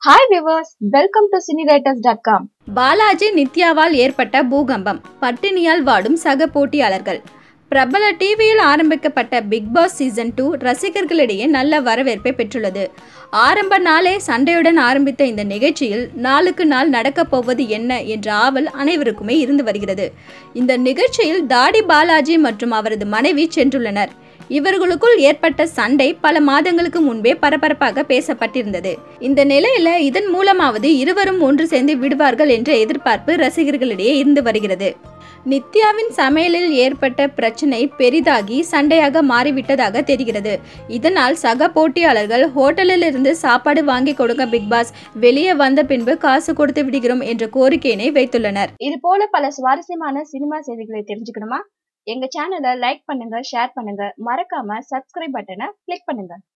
hi viewers welcome to Cinewriters dot com Balaji நித்யாவால் ஏற்பட்ட பூகம்பம் பட்டினியால் வாடும் சக போட்டியாளர்கள் பிரபல டிவியில் ஆரம்பிக்கப்பட்ட பிக் பாஸ் சீசன் டூ ரசிகர்களிடையே நல்ல வரவேற்பை பெற்றுள்ளது ஆரம்ப நாளே சண்டையுடன் ஆரம்பித்த இந்த நிகழ்ச்சியில் நாளுக்கு நாள் நடக்கப் போவது என்ன என்ற ஆவல் அனைவருக்குமே இருந்து வருகிறது இந்த நிகழ்ச்சியில் தாடி பாலாஜி மற்றும் அவரது மனைவி சென்றுள்ளனர் இவர்களுக்குள் ஏற்பட்ட சண்டை பல மாதங்களுக்கு முன்பே பரபரப்பாக பேசப்பட்டிருந்தது இந்த நிலையில இதன் மூலமாவது இருவரும் ஒன்று சேர்ந்து விடுவார்கள் என்ற எதிர்பார்ப்பு ரசிகர்களிடையே இருந்து வருகிறது நித்யாவின் சமையலில் ஏற்பட்ட பிரச்சனை பெரிதாகி சண்டையாக மாறிவிட்டதாக தெரிகிறது இதனால் சக போட்டியாளர்கள் ஹோட்டலில் இருந்து சாப்பாடு வாங்கி கொடுங்க பிக் பாஸ் வெளியே வந்த பின்பு காசு கொடுத்து விடுகிறோம் என்ற கோரிக்கையினை வைத்துள்ளனர் இது போல பல சுவாரஸ்யமான சினிமா செய்திகளை தெரிஞ்சுக்கணுமா எங்க சேனலை லைக் பண்ணுங்க ஷேர் பண்ணுங்க மறக்காம சப்ஸ்கிரைப் பட்டனை கிளிக் பண்ணுங்க